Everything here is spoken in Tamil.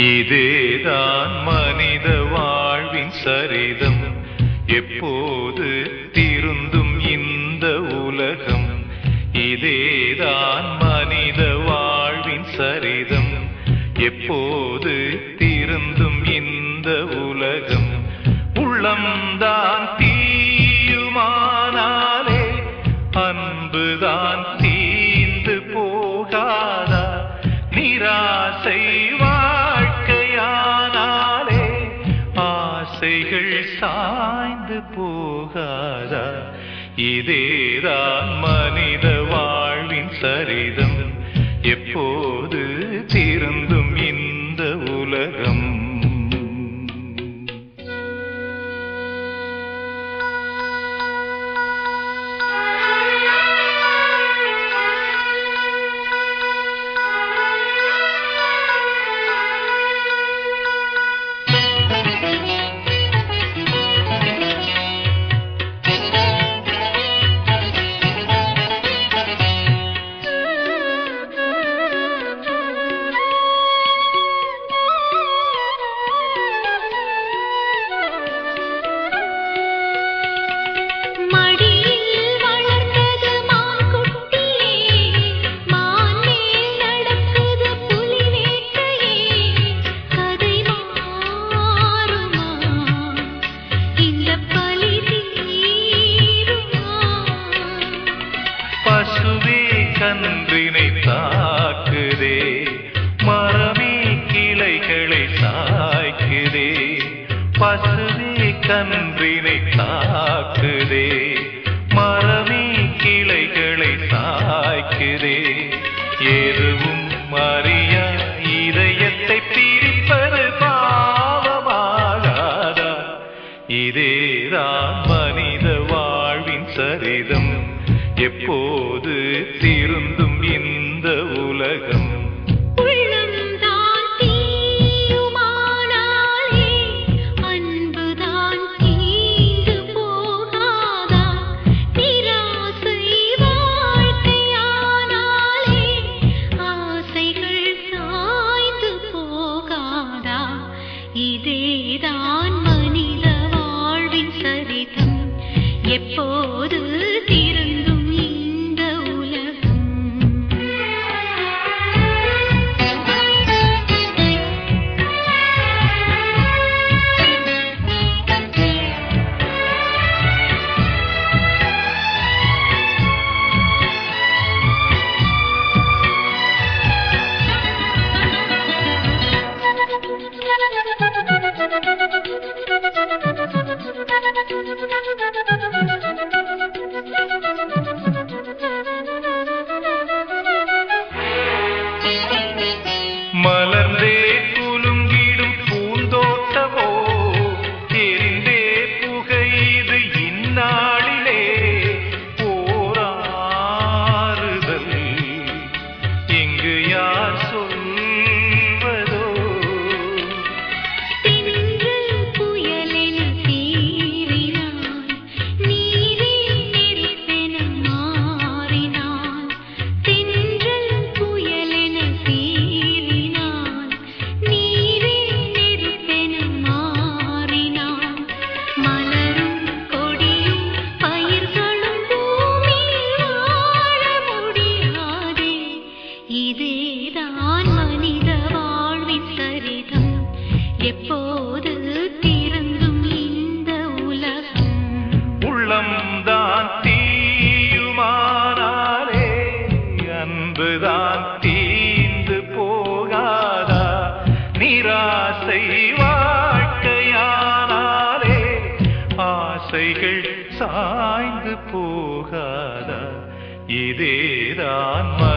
இதேதான் மனித வாழ்வின் சரிதம் எப்போது திருந்தும் இந்த உலகம் இதேதான் மனித வாழ்வின் சரிதம் எப்போது திருந்தும் இந்த உலகம் உள்ளம்தான் தீயுமானாலே அன்புதான் தீந்து போகாதா நிராசை வாழ்க்கையானாலே ஆசைகள் சாய்ந்து போகாதா இதேதான் மனித வாழ்வின் சரிதம் எப்போது திருந்தும் இந்த உலகம் மடியில் வளர்ந்தது மான்குட்டியே மான்மேல் நடக்குது புலி வேட்டையே கதை மாறுமா இந்த பலி தீருமா பசுவே கன்றினை தாக்குதே மரமே கிளைகளை சாய்க்குதே பசுவே கன்றினை தாக்குதே மரமே கிளைகளை சாய்க்குதே எதுவும் அறியா இதயத்தை பிரிப்பது பாவமாகாதா இதேதான் மனித வாழ்வின் சரிதம் எப்போது திருந்தும் இந்த உலகம் உள்ளம்தான் தீயுமானாலே அன்புதான் தீந்து போகாதா நிராசை வாழ்க்கையானாலே ஆசைகள் சாய்ந்து போகாதா இதேதான் மனித வாழ்வின் சரிதம் எப்போது திருந்தும் இந்த உலகம் மலர்ந்தே குலுங்கிடும் பூந்தோட்டமோ எரிந்தே புகையுது இந்நாளிலே போராறுதல் இங்கு யார் சொல்வதோ தென்றல் புயலென சீறினான் நீரே நெருப்பென மாறினான் தென்றல் புயலென சீறினான் நீரே நெருப்பென மாறினான் மலரும் கொடியும் பயிர்களும் பூமியில் வாழ முடியாதே இதேதான் மனித வாழ்வின் சரிதம் எப்போது திறந்தும் இந்த உலகம் உள்ளம்தான் தீயுமானாலே அன்புதான் தீந்து போகாதா நிராசை வாழ்க்கையானாலே ஆசைகள் சாய்ந்து போகாதா இதேதான்